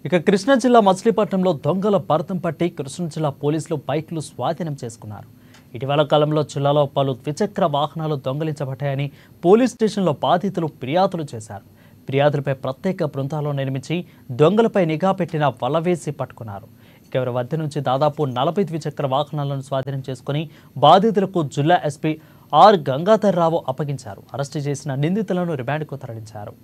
ఇక కృష్ణా జిల్లా మచిలీపట్నంలో దొంగల భరతం పట్టి కృష్ణా జిల్లా పోలీసులు బైక్లు స్వాధీనం చేసుకున్నారు ఇటీవల కాలంలో జిల్లాలో పలు ద్విచక్ర వాహనాలు దొంగలించబడ్డాయని పోలీస్ స్టేషన్లో బాధితులు ఫిర్యాదులు చేశారు ఫిర్యాదులపై ప్రత్యేక బృందాలు నిర్మించి దొంగలపై నిఘా పెట్టిన వలవేసి పట్టుకున్నారు ఇక ఎవరి వద్ద నుంచి దాదాపు నలభై ద్విచక్ర వాహనాలను స్వాధీనం చేసుకుని బాధితులకు జిల్లా ఎస్పీ ఆర్ గంగాధర్ రావు అప్పగించారు అరెస్టు చేసిన నిందితులను రిమాండ్కు తరలించారు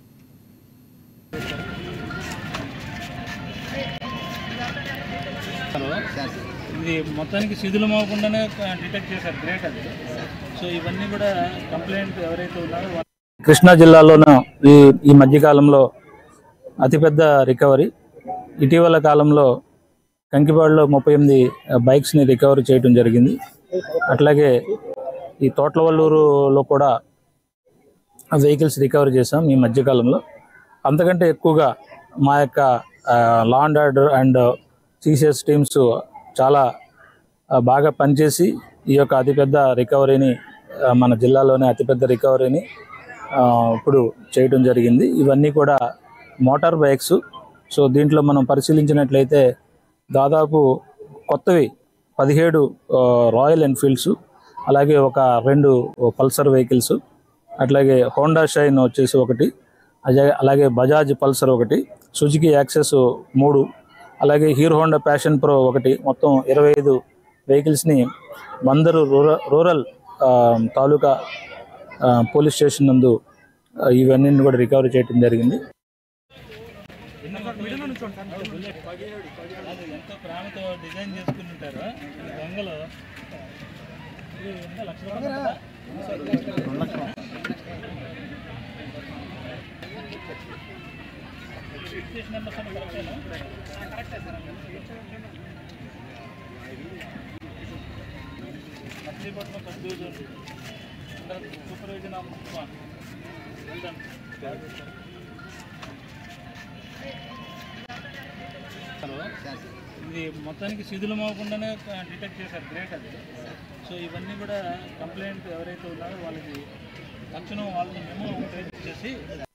ఇది మొత్తానికి శిథిలం అవ్వకుండానే డిటెక్ట్ చేశారు గ్రేట్ అది సో ఇవన్నీ కూడా కంప్లైంట్ ఎవరైతే ఉన్నారో వాళ్ళ- కృష్ణా జిల్లాలోనూ ఈ ఈ మధ్యకాలంలో అతిపెద్ద రికవరీ ఇటీవల కాలంలో కంకిపాడులో ముప్పై ఎనిమిది బైక్స్ని రికవరీ చేయడం జరిగింది అట్లాగే ఈ తోట్లవల్లూరులో కూడా వెహికల్స్ రికవరీ చేసాం ఈ మధ్యకాలంలో అంతకంటే ఎక్కువగా మా యొక్క law and order and CCS teams చాలా ఆ, బాగా పనిచేసి ఈ యొక్క అతిపెద్ద రికవరీని ఆ, మన జిల్లాలోనే అతిపెద్ద రికవరీని ఆ, ఇప్పుడు చేయడం జరిగింది ఇవన్నీ కూడా మోటార్ బైక్స్ సో దీంట్లో మనం పరిశీలించినట్లయితే దాదాపు కొత్తవి పదిహేడు ఆ, రాయల్ ఎన్ఫీల్డ్స్ అలాగే ఒక రెండు పల్సర్ వెహికల్స్ అట్లాగే హోండా షైన్ వచ్చేసి ఒకటి అజా- అలాగే బజాజ్ పల్సర్ ఒకటి సుజుకి యాక్సెస్ మూడు అలాగే హీరో హోండా ప్యాషన్ ప్రో ఒకటి మొత్తం ఇరవై ఐదు వెహికల్స్ని బందరు రూరల్ రూరల్ ఆ, తాలూకా ఆ, పోలీస్ స్టేషన్ నందు ఆ, ఇవన్నీ కూడా రికవరీ చేయడం జరిగింది ఎంతో ప్రేమతో డిజైన్ చేసుకుని ఉంటారు దొంగలు లక్ష Machilipatnam sub division supervision of well done ఇది మొత్తానికి శిథిలం అవ్వకుండానే డిటెక్ట్ చేశారు గ్రేట్ అది సో ఇవన్నీ కూడా కంప్లైంట్ ఎవరైతే ఉన్నారో వాళ్ళకి తక్షణం వాళ్ళని మేము చేసి